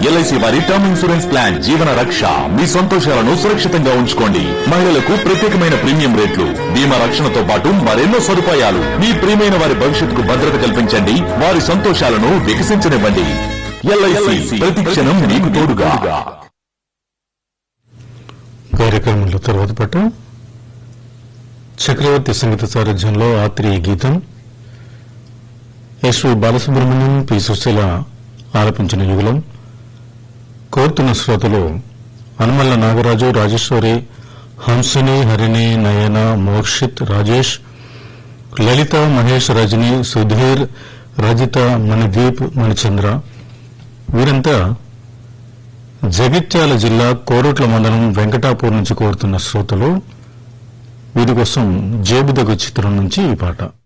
LIC వారి term insurance plan జీవన రక్ష మీ సంతోషాలను సురక్షితంగా ఉంచుకోండి మహిళలకు ప్రత్యేకమైన ప్రీమియం రేట్లు బీమా రక్షణతో పాటు మరెన్నో సదుపాయాలు మీ ప్రియమైన వారి భవిష్యత్తుకు భద్రత కల్పించండి వారి సంతోషాలను వికసించనివ్వండి ఎల్ఐసి ప్రతి క్షణం మీకు తోడుగా కార్యక్రమంలో తర్వాత పట్ట చక్రవర్తి సంగీత సారథ్యంలో ఆత్రేయ గీతం ఎస్ బాలసుబ్రహ్మణ్యం పి సుశీల ఆలపించిన యుగలం కోరుతున్న శ్రోతలు హనుమల్ల నాగరాజు రాజేశ్వరి హంసిని హరిణి నయన మోక్షిత్ రాజేష్ లలిత మహేష్ రజని సుధీర్ రజిత మణిదీప్ మణిచంద్ర వీరంతా జగిత్యాల జిల్లా కోరుట్ల మండలం వెంకటాపూర్ నుంచి కోరుతున్న శ్రోతలు వీరి కోసం జేబుదగు చిత్రం నుంచి ఈ పాట